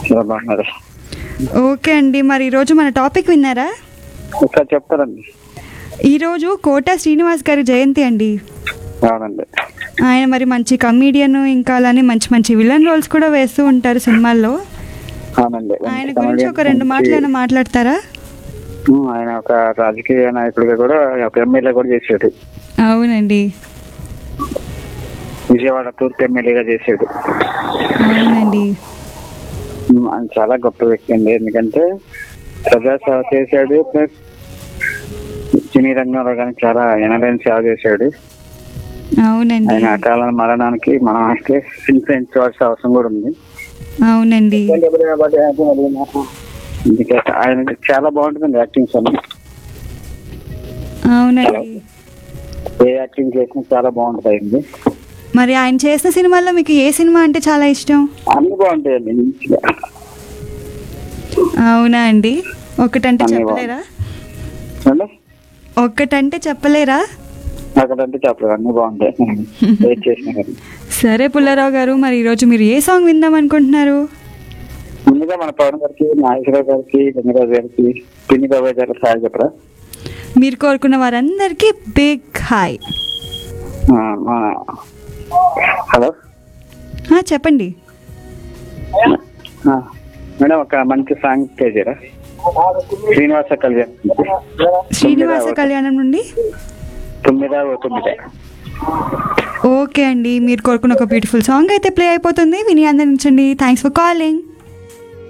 చాలా బాగున్నారు ఓకే అండి మరి ఈరోజు మన టాపిక్ విన్నారా ఒకసారి చెప్తారండి ఈరోజు కోట శ్రీనివాస్ గారి జయంతి అండి అవునండి ఆయన మరి మంచి కమీడియన్ ఇంకా అలానే మంచి మంచి విలన్ రోల్స్ కూడా వేస్తూ ఉంటారు సినిమాల్లో అవునండి ఆయన గురించి ఒక రెండు మాటలు ఏమైనా మాట్లాడతారా ఉమ్, ఆయన ఒక రాజకీయ నాయకుడిగా కూడా ఒక ఎమ్మెల్యే కూడా చేసాడు అవునండి విజయవాడ తూర్పు ఎమ్మెల్యేగా చేసాడు అవునండి ఉమ్, ఆయన చాలా గొప్ప వ్యక్తి అండి ఎందుకంటే ప్రజాసేవ చేశాడు ప్లస్ సినీ రంగంలో కానీ చాలా ఎనలేని సేవ చేశాడు అవునండి ఆయన అకాల మరణానికి మనం అయితే చింతించవలసిన అవసరం కూడా ఉంది అవునండి అందుకే ఆయన చాలా బాగుంటుందండి యాక్టింగ్ అన్ని అవునండి ఏ యాక్టింగ్ చేసినా చాలా బాగుంటుంది మరి ఆయన చేసిన సినిమాల్లో మీకు ఏ సినిమా అంటే చాలా ఇష్టం అన్ని బాగుంటాయండి మంచిగా అవునా అండి ఒకటంటే అన్నీ చెప్పలేరా ఏమండి? ఒక్కటంటే చెప్పలేరా అక్కడంటే చెప్పలేదు అన్ని బాగుంటాయి ఏది చేసినా కానీ సరే పుల్లారావు గారు మరి ఈరోజు మీరు ఏ సాంగ్ విందాం అనుకుంటున్నారు ముందుగా మన పవన్ గారికి నాగేశ్వరరావు గారికి గంగరాజు గారికి పిన్ని బాబాయ్ గారికి సాయం చెప్పరా మీరు కోరుకున్న వారందరికీ బిగ్ హాయ్ ఆ, మా- హలో ఆ, చెప్పండి ఆ, మేడం ఒక మంచి సాంగ్ ప్లే చేయరా శ్రీనివాస కళ్యాణ్ శ్రీనివాస కళ్యాణం నుండి తొమ్మిదా ఓ తొమ్మిదే ఓకే అండి మీరు కోరుకున్న ఒక బ్యూటిఫుల్ సాంగ్ అయితే ప్లే అయిపోతుంది విని అందించండి థ్యాంక్స్ ఫర్ కాలింగ్